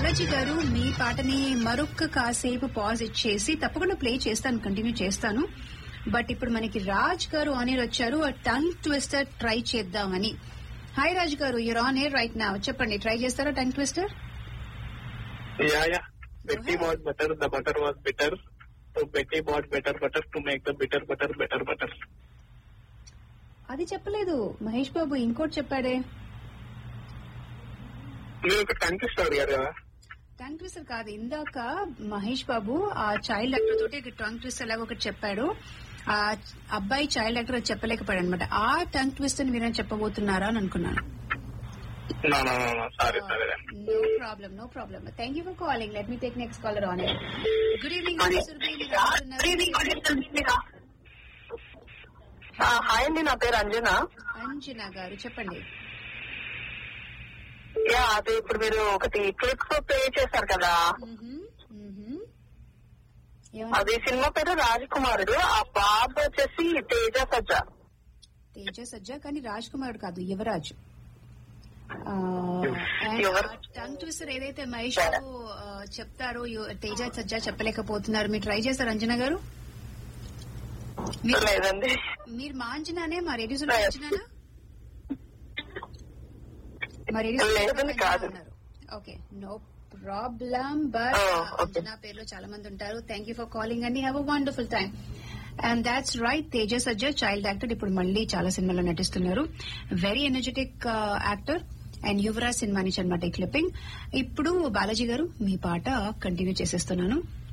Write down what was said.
బాలాజీ గారు మీ పాటని మరొక్క కాసేపు పాజ్ ఇచ్చేసి తప్పకుండా ప్లే చేస్తాను కంటిన్యూ చేస్తాను బట్ ఇప్పుడు మనకి రాజ్ గారు ఆన్ ఎయిర్ వచ్చారు టంగ్ ట్విస్టర్ ట్రై చేద్దామని హాయ్ రాజ్ గారు యూర్ ఆన్ ఎయిర్ రైట్ నా చెప్పండి ట్రై చేస్తారా tongue twister Yeah, yeah. Betty bought butter, the butter was bitter. So Betty bought better butter to make the bitter butter better butter. అది చెప్పలేదు మహేష్ బాబు ఇంకోటి చెప్పాడే మీరు ఒక కన్ఫ్యూజ్ అడిగారు కదా టంగ్ ట్విస్టర్ కాదు ఇందాక మహేష్ బాబు ఆ చైల్డ్ యాక్టర్ తోటి టంగ్ ట్విస్టర్ లాగా ఒకటి చెప్పాడు ఆ అబ్బాయి చైల్డ్ యాక్టర్ అది చెప్పలేకపోయాడు అనమాట ఆ టంగ్ ట్విస్టర్ మీరు చెప్పబోతున్నారా అని అనుకున్నాను No, no, no, no. Sorry, sorry. then. No problem, no problem. Thank you for calling. Let me take next caller on it. Good evening, Good Mr. Surbhi. మీరు రాస్తున్నారు. Hi అండి నా పేరు అంజన అంజనా గారు చెప్పండి యా అది ఇప్పుడు మీరు ఒకటి క్లిప్స్ ప్లే చేశారు కదా మ్మ్హమ్, మ్మ్హమ్. ఏమన్నా అది సినిమా పేరు రాజకుమారుడు ఆ బాబు వచ్చేసి తేజ సజ్జ తేజ సజ్జ కానీ రాజ్ కుమార్ కాదు యువరాజ్ యువర్- టంగ్ ట్విస్టర్ ఏదైతే మహేష్ బాబు ఆ, చెప్తారో యు- తేజ సజ్జ చెప్పలేకపోతున్నారు మీరు ట్రై చేస్తారు అంజనా గారు మీరు- లేదండి మీరు మా అంచనానే మా రేడియోస్ లేదు. అంచనానా మా రేడియోస్ లేదండి, కాదు. Okay no problem but Oh, okay. Anjana పేరులో చాలా మంది ఉంటారు థ్యాంక్ యూ ఫర్ కాలింగ్ అండి have a wonderful time and that's right Teja Sajja child actor ఇప్పుడు మళ్ళీ చాలా సినిమాలో నటిస్తున్నారు very energetic actor and Yuvaraj సినిమా నుంచి అనమాట ఈ క్లిప్పింగ్ ఇప్పుడు బాలాజీ గారు మీ పాట కంటిన్యూ చేసేస్తున్నాను